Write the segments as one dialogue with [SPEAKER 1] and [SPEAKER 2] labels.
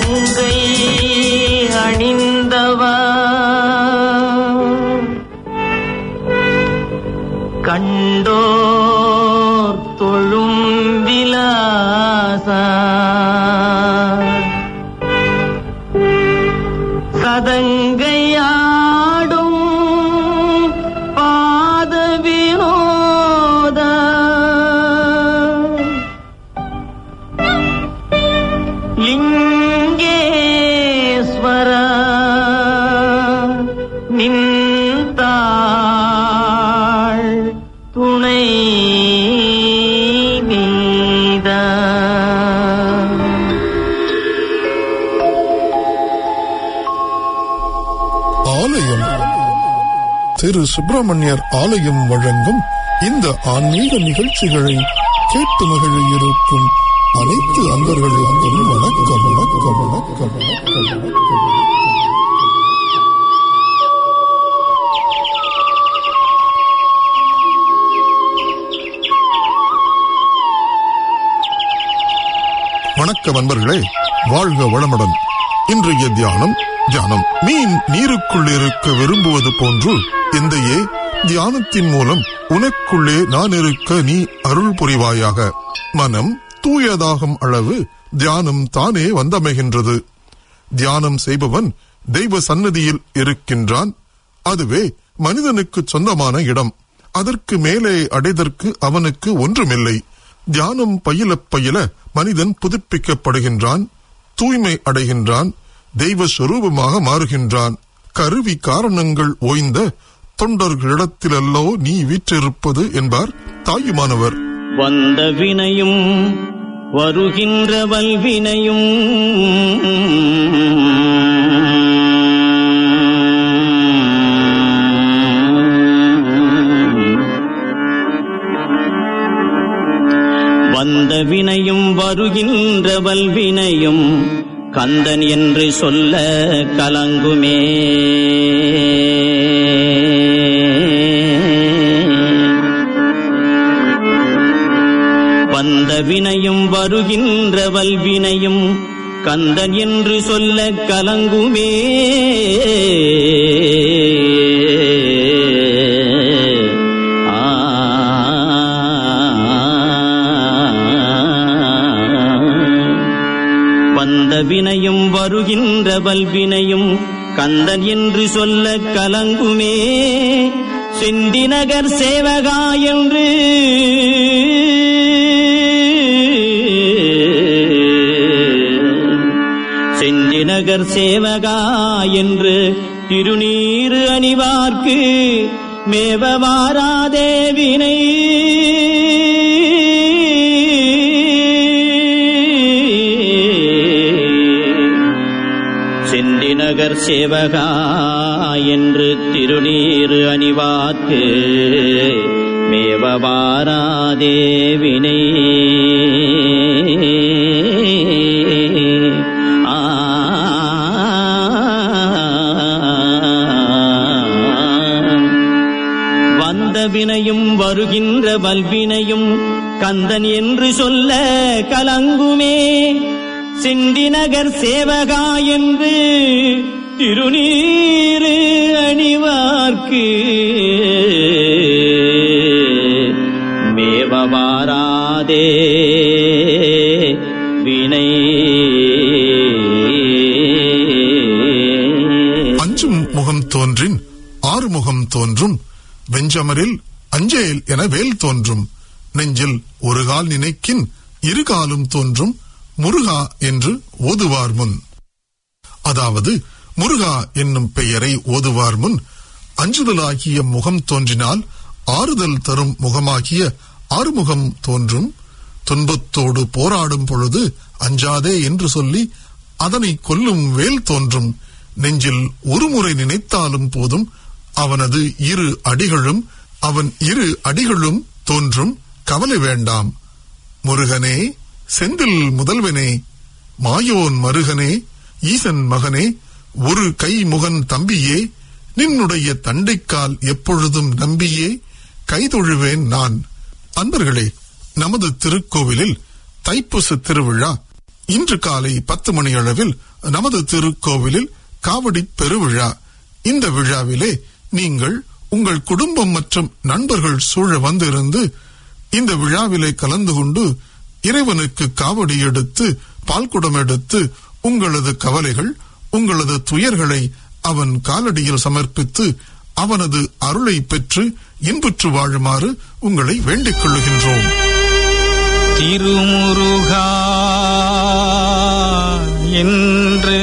[SPEAKER 1] சலங்கை அணிந்தவா கண்டோர் தொழும் விலாசா சதங்கையாடும் பாத வினோத லிங்கேஸ்வர நின்றாள் துணை நீதா
[SPEAKER 2] ஆலயம் திரு சுப்பிரமணியர் ஆலயம் வழங்கும் இந்த ஆன்மீக நிகழ்ச்சிகளை கேட்டு மகிழ இருக்கும் அனைத்து அன்பர்களுக்கும் வணக்கம் வணக்கம் வணக்கம் வணக்கம் வணக்கம் வணக்கம் அன்பர்களே வாழ்க வளமுடன் இன்றைய தியானம் தியானம் மீன் நீருக்குள் இருக்க விரும்புவது போன்று எந்தையே தியானத்தின் மூலம் உனக்குள்ளே நான் இருக்க நீ அருள் புரிவாயாக மனம் தூயதாகும் அளவு தியானம் தானே வந்தமைகின்றது தியானம் செய்பவன் தெய்வ சன்னதியில் இருக்கின்றான் அதுவே மனிதனுக்கு சொந்தமான இடம் அதற்கு மேலே அடைதற்கு அவனுக்கு ஒன்றுமில்லை தியானம் பயில பயில மனிதன் புதுப்பிக்கப்படுகின்றான் தூய்மை அடைகின்றான் தெய்வ சொரூபமாக மாறுகின்றான் கருவி காரணங்கள் ஓய்ந்த தொண்டர்களிடத்திலல்லோ நீ வீற்றிருப்பது என்பார் தாயுமானவர்
[SPEAKER 1] வந்த வினையும் வருகின்ற வல்வினையும் வந்த வினையும் வருகின்ற வல்வினையும் கந்தன் என்று சொல்ல கலங்குமே வந்த வினையும் வருகின்ற வல்வினையும் கந்தன் என்று சொல்ல கலங்குமே வந்த வினையும் வருகின்ற வல்வினையும் கந்தன் என்று சொல்ல கலங்குமே செந்திநகர் சேவகா என்று செந்திநகர் சேவகா என்று திருநீரு அணிவார்க்கு மேவவாராதேவினை செந்திநகர் சேவகா என்று திருநீரு அணிவார்க்கு மேவவாராதேவினை ஆ வந்த வினையும் வருகின்ற வல்வினையும் கந்தன் என்று சொல்ல கலங்குமே சிண்டிநகர் சேவகா என்று திருநீரு அணிவார்க்கு மேவவாராதே வினை
[SPEAKER 2] அஞ்சும் முகம் தோன்றின் ஆறு முகம் தோன்றும் வெஞ்சமரில் அஞ்சேல் என வேல் தோன்றும் நெஞ்சில் ஒரு கால் நினைக்கின் இரு காலும் தோன்றும் முருகா என்று ஓதுவார் முன் அதாவது முருகா என்னும் பெயரை ஓதுவார் முன் அஞ்சுதலாகிய முகம் தோன்றினால் ஆறுதல் தரும் முகமாகிய ஆறுமுகம் தோன்றும் துன்பத்தோடு போராடும் பொழுது அஞ்சாதே என்று சொல்லி அதனை கொல்லும் வேல் தோன்றும் நெஞ்சில் ஒருமுறை நினைத்தாலும் போதும் அவனது இரு அடிகளும் அவன் இரு அடிகளும் தோன்றும் கவலை வேண்டாம் முருகனே செந்தில் முதல்வனே மாயோன் மருகனே ஈசன் மகனே ஒரு கை முகன் தம்பியே நின்னுடைய தண்டைக்கால் எப்பொழுதும் நம்பியே கைதொழுவேன் நான் அன்பர்களே நமது திருக்கோவிலில் தைப்பூச திருவிழா இன்று காலை பத்து மணி அளவில் நமது திருக்கோவிலில் காவடி பெருவிழா இந்த விழாவிலே நீங்கள் உங்கள் குடும்பம் மற்றும் நண்பர்கள் சூழ வந்திருந்து இந்த விழாவிலே கலந்து கொண்டு இறைவனுக்கு காவடி எடுத்து பால்குடம் எடுத்து உங்களது கவலைகள் உங்களது துயர்களை அவன் காலடியில் சமர்ப்பித்து அவனது அருளை பெற்று இன்புற்று வாழுமாறு உங்களை வேண்டிக் கொள்ளுகின்றோம்
[SPEAKER 1] திருமுருகா என்று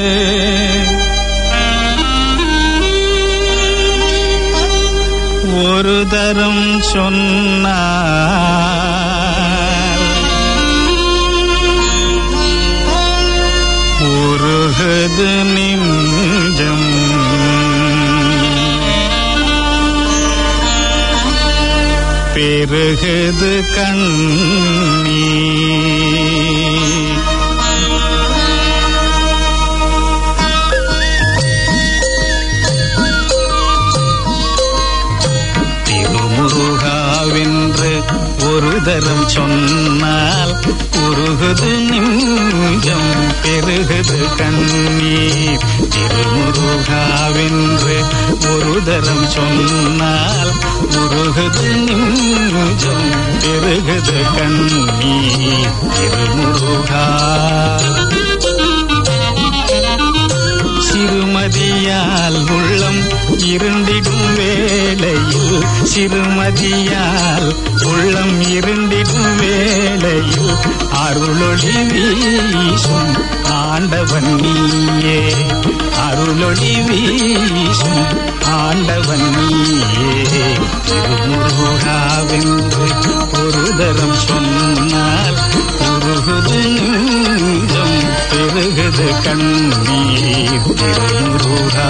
[SPEAKER 1] ஒரு தரம் சொன்னார் உருகுது நெஞ்சம் பெருகுது கண்ணீ திருமுருகாவென்று ஒரு தரம் சொன்னால் உருகுது நெஞ்சம் பெருகுது கண்ணீர் திருமுருகாவென்று ஒரு தரம் சொன்னால் உருகுது நெஞ்சம் பெருகுது கண்ணீர் திருமுருகா சிறுமதியால் உள்ளம் இருண்டிடும் வேளையில் சிறுமதியால் உள்ளம் இருண்டிடும் வேளையில் அருளொளி வீசும் ஆண்டவன் நீயே அருளொளி வீசும் ஆண்டவன் நீயே திருமுருகாவென்று ஒரு தரம் சொன்னால் உருகுது நெஞ்சம் பெருகுது கண்ணீர் திருமுருகா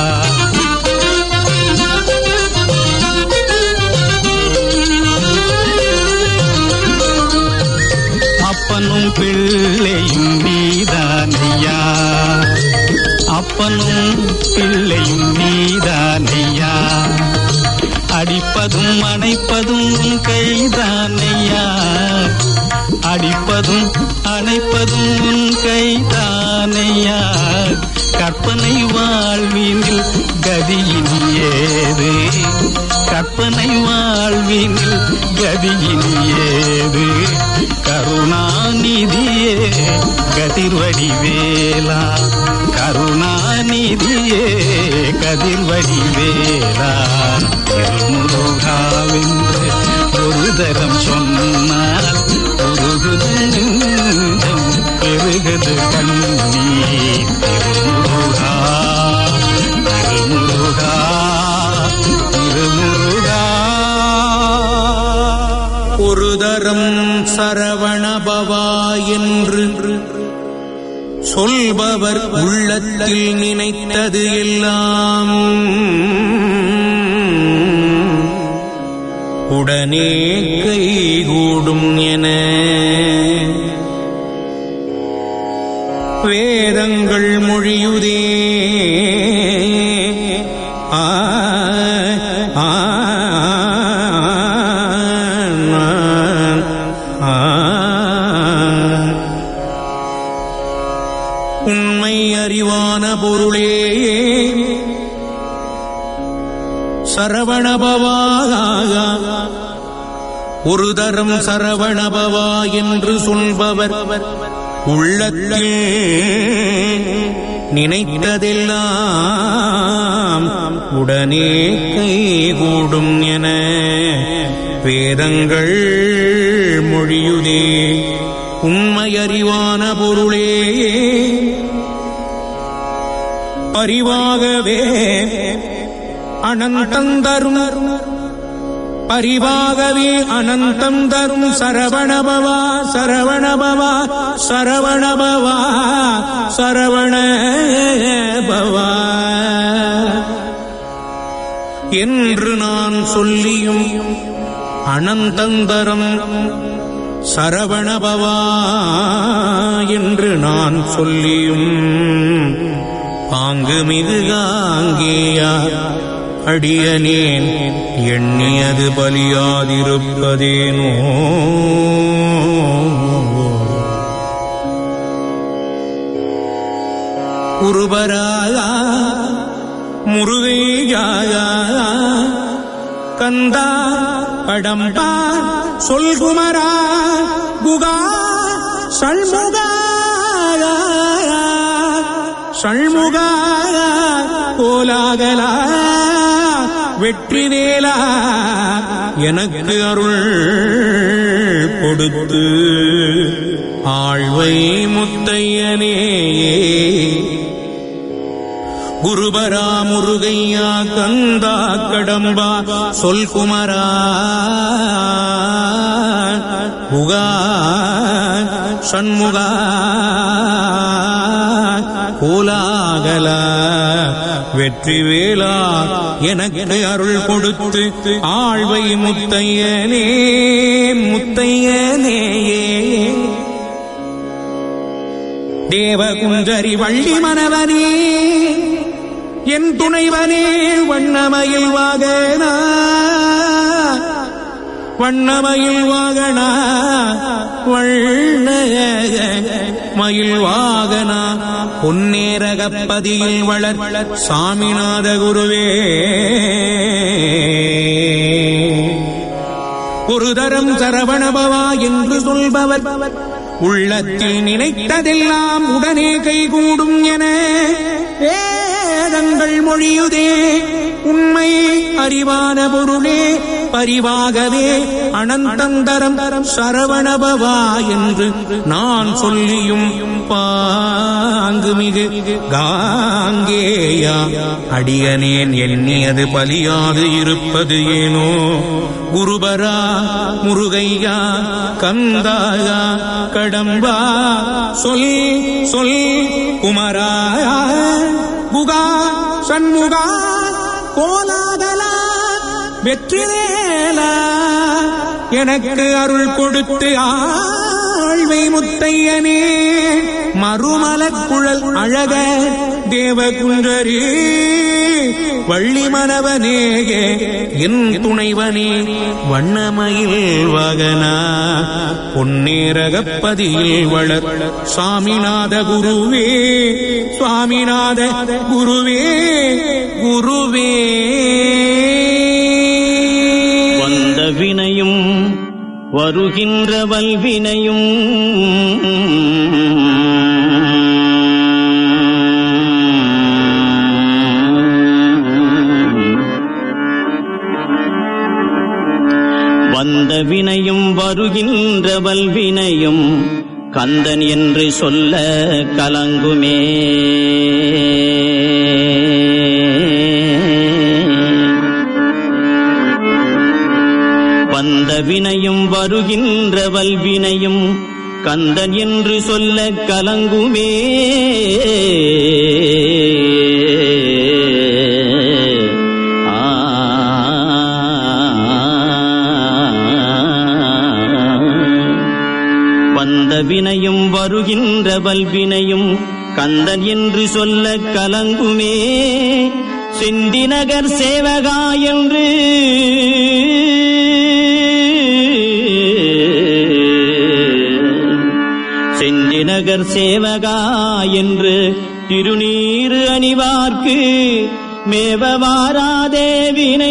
[SPEAKER 1] அப்பனும் பிள்ளையும் நீதானையா அப்பனும் பிள்ளையும் நீதானையா அடிப்பதும் அணைப்பதும் உன் கைதானையா அடிப்பதும் அணைப்பதும் உன் கைதானையா கற்பனை வாழ்வினில் கதியின் ஏது கற்பனை வாழ்வினில் கதியின் ஏது கருணாநிதியே கதிர்வடி வேலா கருணாநிதியே கதிர்வடி வேலா திருமுருகாவென்று ஒரு தரம் சொன்னால் உருகுது நெஞ்சம் பெருகுது கண்ணீர் திருமுருகா திருமுருகா திருமுருகா
[SPEAKER 3] ஒரு தரம் சரவணபவா என்று சொல்பவர் உள்ளத்தில் நினைத்தது எல்லாம் உடனே கைகூடும் என வேதங்கள் மொழியுதே ஆ ஆ ஆ உண்மை அறிவான பொருளே சரவணபவா ஒரு தரம் சரவணபவா என்று சொல்பவர் உள்ளத்தில் நினைத்ததெல்லாம் உடனே கைகூடும் என வேதங்கள் மொழியுதே உண்மையறிவான பொருளே பரிவாகவே அனந்தம் தரும் பரிவாகவே அனந்தம் தரும் சரவணபவா சரவணபவா சரவணபவா சரவணபவா என்று நான் சொல்லியும் அனந்தந்தரம் சரவணபவா என்று நான் சொல்லியும் பாங்கு மிகு காங்கேயா அடியனேன் எண்ணியது பலியாதிருப்பதேனோ குருபராயா முருகையா கந்தா கடம்பா சொல்குமரா குகா சண்முகா சண்முகா கோலாகலா வெற்றி வேலா எனக்கு அருள் கொடுத்து ஆழ்வை முத்தையனே குருபரா முருகையா கந்தா கடம்பா சொல் குமரா புகா சண்முகா கோலாகல வெற்றி வேளா எனக்கு அருள் கொடுத்து ஆழ்வை முத்தையனே முத்தையனேயே தேவகுஞ்சரி வள்ளி மணவனே என் துணைவனே வண்ணமயில் வாகனா வண்ணமயில் வாகனா வண்ண மயில் வாகனா பொன்னேரகப்பதியில் வளர் சாமிநாத குருவே ஒரு தரம் சரவணபவா என்று சொல்பவர் உள்ளத்தில் நினைத்ததெல்லாம் உடனே கைகூடும் என வேதங்கள் மொழியுதே உண்மை அறிவான பொருளே பரிவாகவே அனந்தந்தரம் சரவணபவா என்று நான் சொல்லியும் பாங்குமிகு காங்கேயா அடியனேன் எண்ணியது பலியாது இருப்பது ஏனோ குருபரா முருகையா கந்தாயா கடம்பா சொல் சொல் குமரா குகா சண்முகா கோலாகலா வெற்றிவேலா எனக்கு அருள் கொடுத்து ஆழ்வை முத்தையனே மறுமலக் குழல் அழக தேவகுன்றரே வள்ளி மணவனேயே என் துணைவனே வண்ணமயில் வகனா பொன்னேரகப்பதியில் வளர் சாமிநாத குருவே சுவாமிநாத குருவே குருவே
[SPEAKER 4] வந்த வினையும் வருகின்ற வல்வினையும் வந்த வினையும் வருகின்ற வல்வினையும் கந்தன் என்று சொல்ல கலங்குமே வந்த வினையும் வருகின்ற வல்வினையும் கந்தன் என்று சொல்ல கலங்குமே வந்த வினையும் வருகின்ற வல்வினையும் கந்தன் என்று சொல்ல கலங்குமே செந்தி நகர் சேவகா என்று செந்தி நகர் சேவகா என்று திருநீறு அணிவார்க்கு மேவவாராதே வினை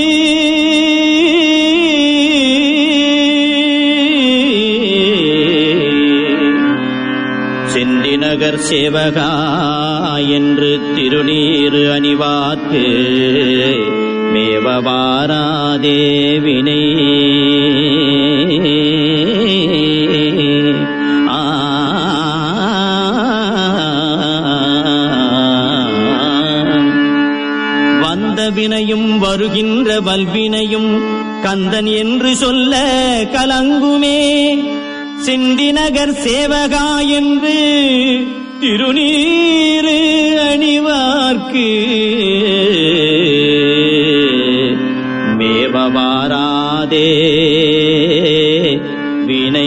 [SPEAKER 4] செந்தி நகர் சேவகா என்று திருநீறு அணிவார்க்கு மேவவாராதே வினை ஆ வந்த வினையும் வருகின்ற வல்வினையும் கந்தன் என்று சொல்ல கலங்குமே செந்தி நகர் சேவகா என்று திருநீரு அணிவார்க்கு மேவவாராதே வினை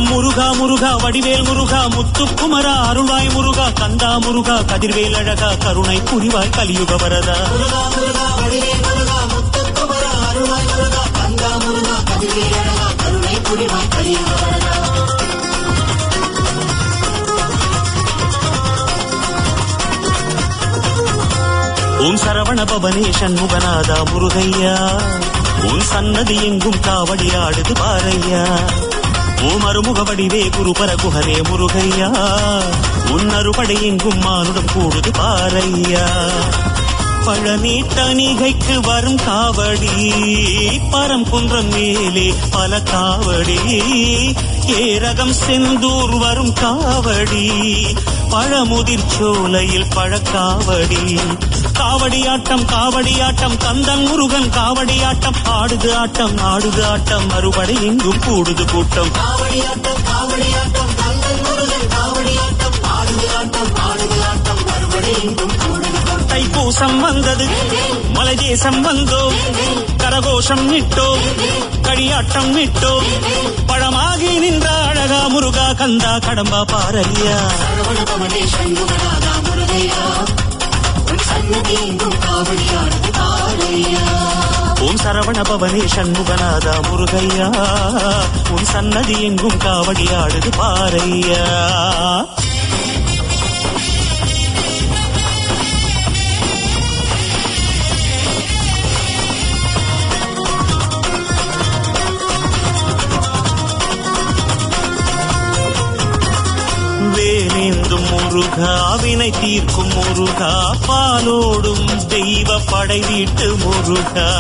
[SPEAKER 4] முருகா முருகா வடிவேல் முருகா முத்துக்குமரா அருள்வாய் முருகா கந்தா முருகா கதிர்வேல் அழகா கருணை புரிவாய் கலியுக வரதா ஓம் சரவண பவனே சண்முகநாதா முருகையா உன் சன்னதி எங்கும் காவடியாடுது பாரையா ஓம் அருமுக வடிவே குருபர குஹரே முருகையா உன் அறுபடை எங்கும் மானுடம் கூடுது பாரையா பழனி தணிகைக்கு வரும் காவடி பரம் குன்றம் மேலே பல காவடி ஏரகம் செந்தூர் வரும் காவடி பழமுதிர் சோலையில் பழக்காவடி காவடியாட்டம் காவடியாட்டம் கந்தன் முருகன் காவடியாட்டம் ஆடுது ஆட்டம் ஆடுது ஆட்டம் மறுபடி எங்கும் கூடுது கூட்டம் தைப்பூசம் வந்தது மலை தேசம் வந்தோம் கரகோஷம் இட்டோம் களியாட்டம் இட்டோம் பழமாகி நின்ற அழகா முருகா கந்தா கடம்பா பாரலியா ஓம் சரவண பவனே சண்முகநாதா முருகையா உன் சன்னதி எங்கும் காவடியாடுது பாரையா வேலேந்தும் முருகா வினை தீர்க்கும் முருகா பாலோடும் தெய்வ படை வீட்டு முருகா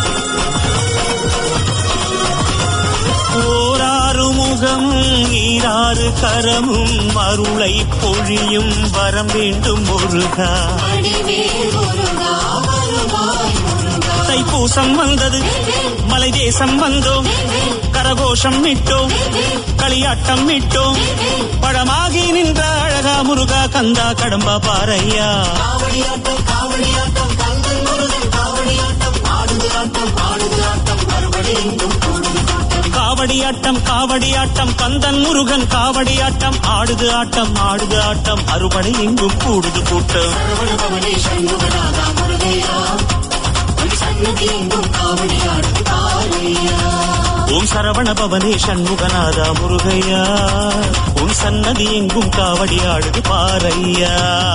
[SPEAKER 4] ஓராறு முகம் ஈராறு கரமும் அருளை பொழியும் வரம் வேண்டும் முருகா தைப்பூசம் வந்தது மலை தேசம் வந்தோம் கரகோஷம் இட்டோம் களியாட்டம் இட்டோம் பழமாகி நின்ற அழகா முருகா கந்தா கடம்பா பாரையா காவடியாட்டம் காவடியாட்டம் கந்தன் முருகன் காவடியாட்டம் ஆடுது ஆட்டம் ஆடுது ஆட்டம் அறுபடை எங்கும் கூடுது கூட்டம் ஓம் சரவண பவனே சண்முகநாதா முருகையா உன் சன்னதி எங்கும் காவடியாடுது பாரையா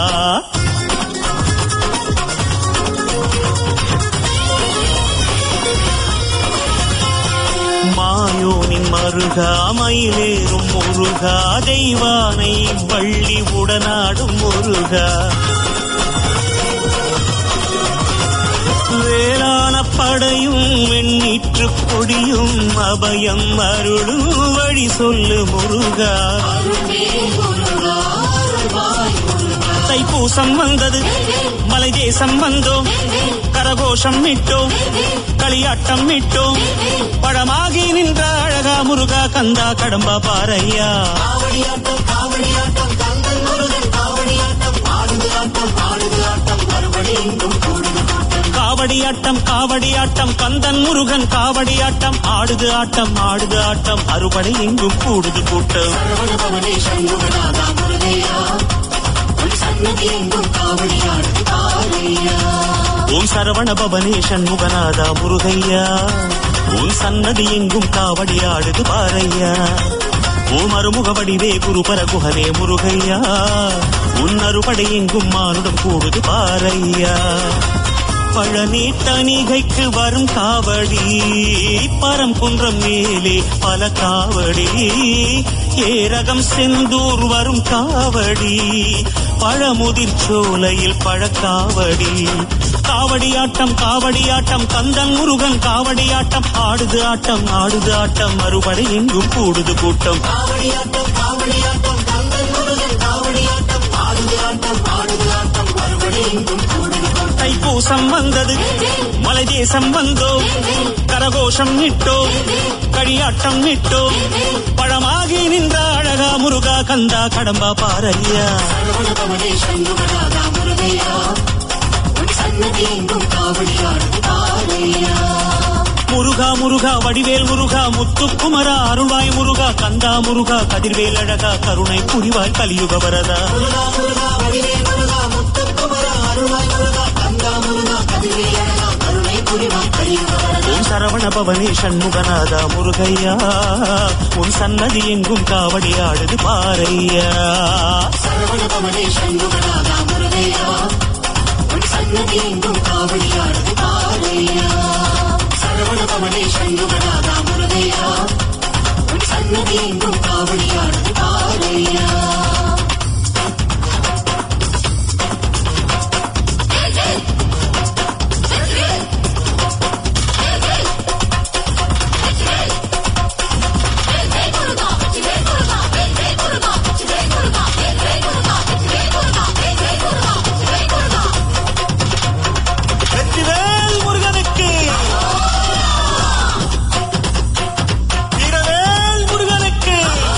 [SPEAKER 4] மாயோனின் மருகா மயிலேறும் முருகா தெய்வானை வள்ளி உடனாடும் முருகா வேளான படையும் வெண்ணீற்று கொடியும் அபயம் அருளும் வழி சொல்லு முருகா தைப்பூசம் வந்தது மலை தேசம் வந்தோம் கரகோஷம் இட்டோம் களியாட்டம் இட்டோம் பழமாகி நின்ற அழகா முருகா கந்தா கடம்பா பாரையா காவடியாட்டம் காவடியாட்டம் கந்தன் முருகன் காவடியாட்டம் ஆடுது ஆட்டம் ஆடுது ஆட்டம் அறுபடை எங்கும் கூடுது கூட்டம் ஓம் சரவண பவனே சண்முகநாதா முருகையா உன் சன்னதி எங்கும் காவடியாடுது பாரையா ஓம் அருமுக வடிவே குருபர குஹனே முருகையா உன் அறுபடை எங்கும் மானுடம் கூடுது பாரையா பழனி தணிகைக்கு வரும் காவடி பரம் குன்றம் மேலே பல காவடி ஏரகம் செந்தூர் வரும் காவடி பழமுதிர் சோலையில் பழக்காவடி காவடியாட்டம் காவடியாட்டம் கந்தன் முருகன் காவடியாட்டம் ஆடுது ஆட்டம் ஆடுது ஆட்டம் மறுபடி எங்கும் கூடுது கூட்டம் தைப்பூசம் வந்தது மலை தேசம் வந்தோம் கரகோஷம் இட்டோம் களியாட்டம் இட்டோம் பழமாகி நின்ற அழகா முருகா கந்தா கடம்பா பாரையா முருகா முருகா வடிவேல் முருகா முத்துக்குமரா அருள்வாய் முருகா கந்தா முருகா கதிர்வேல் அழகா கருணை புரிவாய் கலியுக வரதா உன் சரவண பவனே சண்முகநாதா முருகையா உன் சன்னதி எங்கும் காவடி ஆடுது பாரையா
[SPEAKER 5] சரவணபவனே சண்முகநாதா முருகையா உன் சன்னதி எங்கும் காவடியானது பாறையா சரவணபவனே சண்முகநாதா முருகையா உன் சன்னதி எங்கும் காவடியானது பாறையா
[SPEAKER 4] வெற்றிவேல் முருகனுக்கு வீரவேல் முருகனுக்கு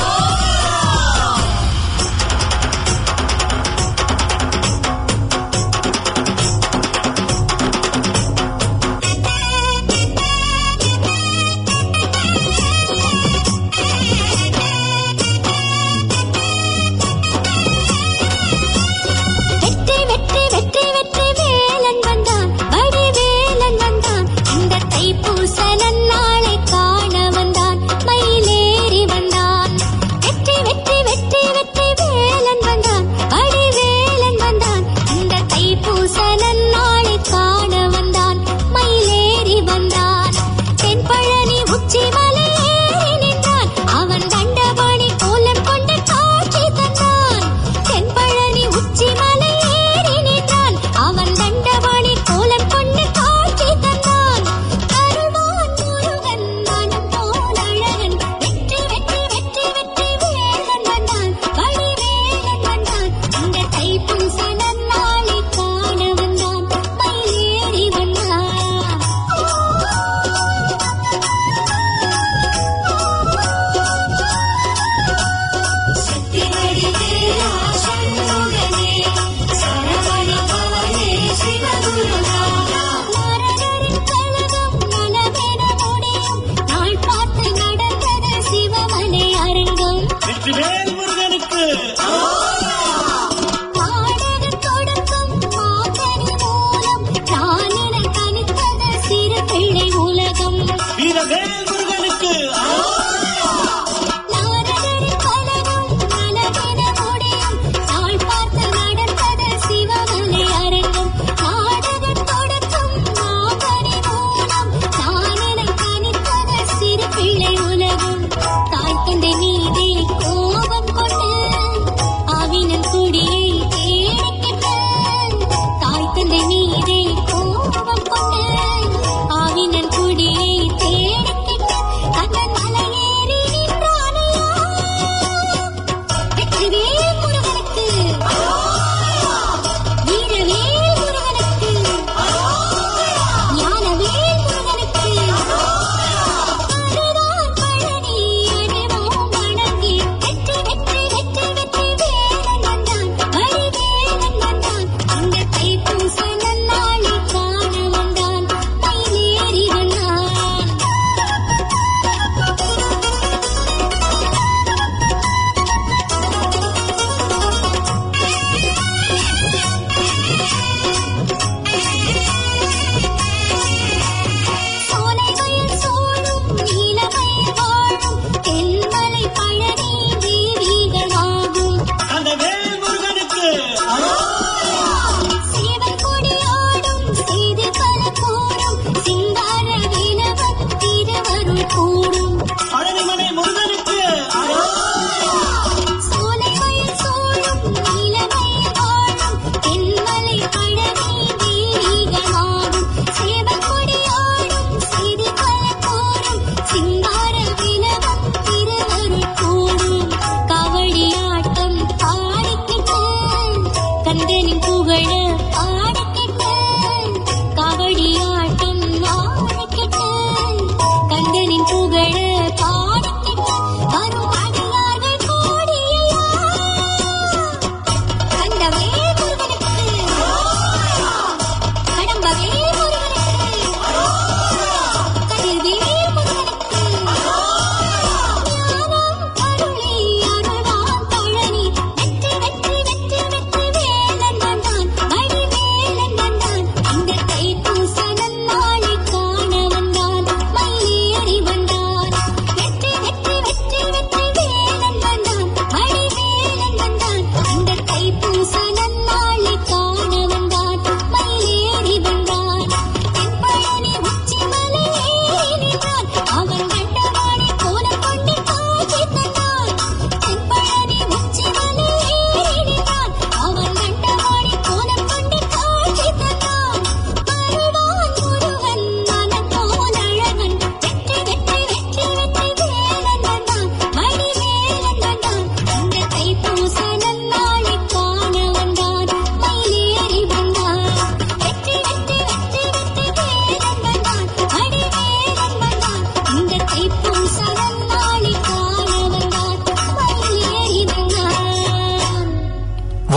[SPEAKER 6] வெற்றி வெற்றி வெற்றி வெற்றி வேலன் வந்தான் வடிவேலன் வந்தான் இந்த தைப்பூச நன்னாளை காண வந்தான் மயிலேறி வந்தான் வெற்றி வெற்றி வெற்றி வெற்றி வேலன் வந்தான் வடிவேலன் வந்தான் இந்த தைப்பூச நன்னாளை காண வந்தான் மயிலேறி வந்தான் தென்பழனி உச்சி மலை ஏறி நின்றான் அவன் தண்டபாணி கோலம் கொண்டு காட்சி தந்தான் தென்பழனி உச்சி மலை ஏறி நின்றான் அவன் தண்டபாணி கோலம் கொண்டு காட்சி தந்தான் அருள்வான் முருகன் மனம் போல் அழகன் வெற்றி வெற்றி வெற்றி வெற்றி வேலன் வந்தான் வடிவேலன் வந்தான் இந்த தைப்பூச நன்னாளை காண வந்தான் மயிலேறி வந்தான்
[SPEAKER 5] சக்திவடிவேலா சண்முகனே சரவணபவனே சிவகுருநாதா
[SPEAKER 6] நாரதரின் கழகம் நலமென முடியும் நாள் பார்த்து நடந்தது சிவமலை அரங்கம்
[SPEAKER 4] வெற்றிவேல் முருகனுக்கு
[SPEAKER 6] பாடகர் தொடக்கம் மாந்தனி மூலம் நானின கணித்தது சிறு பிள்ளை உலகம்
[SPEAKER 4] வீரவேல் முருகனுக்கு
[SPEAKER 6] நாரதரின் கழகம் நலமென முடியும் நாள் பார்த்து நடந்தது சிவமலை அரங்கம் பாடகர் தொடக்கம் மாந்தனி மூலம் நானின கணித்தது சிறு பிள்ளை உலகம் தாய் தந்தை மீதே கோபம் கொண்டு ஆவினன் குடியை தேடிக்கிட்ட தாய் தந்தை மீதே கோபம் கொண்டு ஆவினன் குடியை தேடிக்கிட்ட கண்ணன் மலையேறி நின்றானையா வெற்றிவேல் முருகனுக்கு வீரவேல் முருகனுக்கு ஞானவேல் முருகனுக்கு அதுதான் பழனி அடைவோம் வணங்கி வெற்றி வெற்றி வெற்றி வெற்றி வேலன் வந்தான் வடிவேலன் வந்தான் அந்த தைப்பூச நன்னாளை காண வந்தான் மயிலேறி வந்தான் சோலைகள் சோழும் நீலமயில் வாழும் தென்மலை பழனி தேவிகளாகும்
[SPEAKER 4] அந்த வேல் முருகனுக்கு
[SPEAKER 6] சிவன் கொடியாடும் செய்தி பல கூறும் சிங்கார வினவன் திருவருள் கூடும்
[SPEAKER 4] பழனிமலை முருகனுக்கு
[SPEAKER 6] சோலைகள் சோழும் நீலமயில் வாழும் தென்மலை பழனி தேவிகளாகும் சிவன் கொடியாடும் செய்தி பல கூறும் சிங்கார வினவன் திருவருள் கூடும்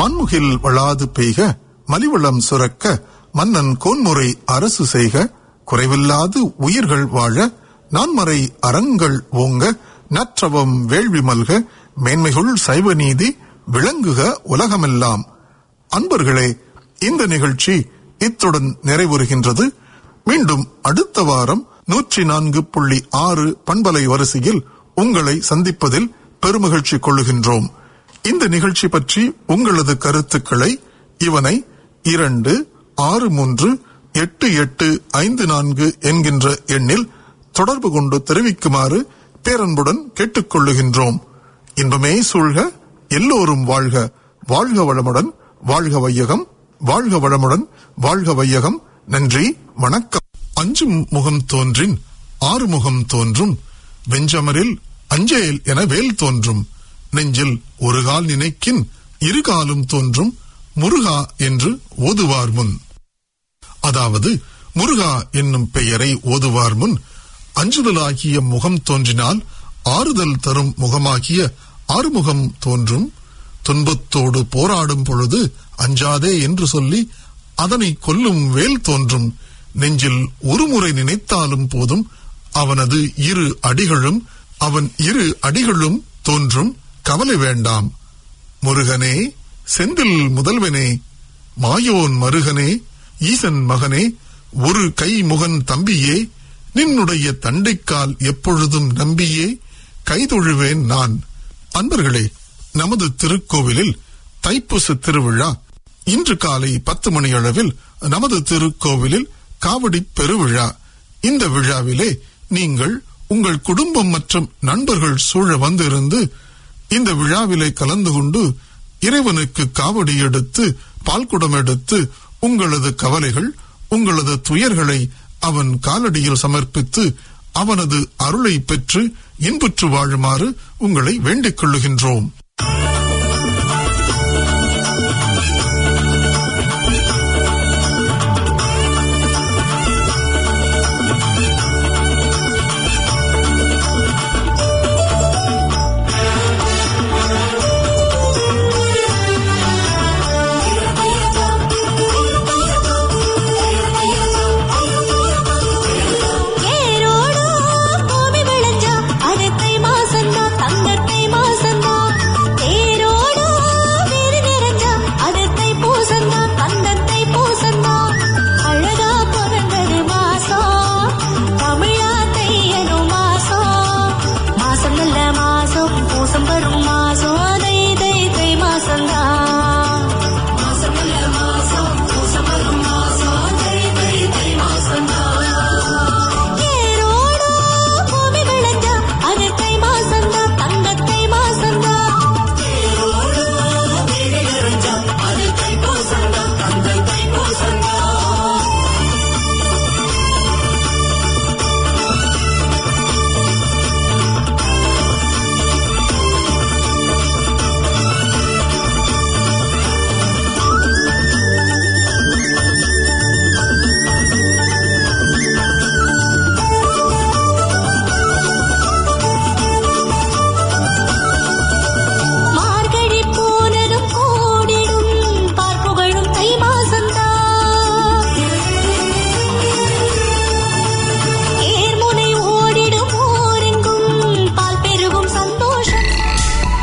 [SPEAKER 2] வான்முகில் வளாது பெய்க மலிவளம் சுரக்க மன்னன் கோன்முறை அரசு செய்க குறைவில்லாது உயிர்கள் வாழ நான்மறை அறங்கள் ஓங்க நற்றவம் வேள்வி மல்க மேன்மைகுள் சைவ நீதி விளங்குக உலகமெல்லாம் அன்பர்களே இந்த நிகழ்ச்சி இத்துடன் நிறைவுறுகின்றது மீண்டும் அடுத்த வாரம் நூற்றி நான்கு புள்ளி ஆறு பண்பலை வரிசையில் உங்களை சந்திப்பதில் பெருமகிழ்ச்சி கொள்ளுகின்றோம் இந்த நிகழ்ச்சி பற்றி உங்களது கருத்துக்களை இவனை இரண்டு ஆறு மூன்று எட்டு எட்டு ஐந்து நான்கு என்கின்ற எண்ணில் தொடர்பு கொண்டு தெரிவிக்குமாறு பேரன்புடன் கேட்டுக்கொள்ளுகின்றோம் இன்பமே சூழ்க எல்லோரும் வாழ்க வாழ்க வளமுடன் வாழ்க வையகம் வாழ்க வளமுடன் வாழ்க வையகம் நன்றி வணக்கம் அஞ்சும் முகம் தோன்றின் ஆறு முகம் தோன்றும் வெஞ்சமரில் அஞ்சேல் என வேல் தோன்றும் நெஞ்சில் ஒரு கால் நினைக்கின் இரு காலும் தோன்றும் முருகா என்று ஓதுவார் முன் அதாவது முருகா என்னும் பெயரை ஓதுவார் முன் அஞ்சுதலாகிய முகம் தோன்றினால் ஆறுதல் தரும் முகமாகிய ஆறுமுகம் தோன்றும் துன்பத்தோடு போராடும் பொழுது அஞ்சாதே என்று சொல்லி அதனை கொல்லும் வேல் தோன்றும் நெஞ்சில் ஒருமுறை நினைத்தாலும் போதும் அவனது இரு அடிகளும் அவன் இரு அடிகளும் தோன்றும் கவலை வேண்டாம் முருகனே செந்தில் முதல்வனே மாயோன் மருகனே ஈசன் மகனே ஒரு கை முகன் தம்பியே நின்னுடைய தண்டைக்கால் எப்பொழுதும் நம்பியே கைதொழுவேன் நான் அன்பர்களே நமது திருக்கோவிலில் தைப்பூச திருவிழா இன்று காலை பத்து மணி அளவில் நமது திருக்கோவிலில் காவடி பெருவிழா இந்த விழாவிலே நீங்கள் உங்கள் குடும்பம் மற்றும் நண்பர்கள் சூழ வந்திருந்து இந்த விழாவிலே கலந்து கொண்டு இறைவனுக்கு காவடி எடுத்து பால்குடம் எடுத்து உங்களது கவலைகள் உங்களது துயர்களை அவன் காலடியில் சமர்ப்பித்து அவனது அருளை பெற்று இன்புற்று வாழுமாறு உங்களை வேண்டிக் கொள்ளுகின்றோம்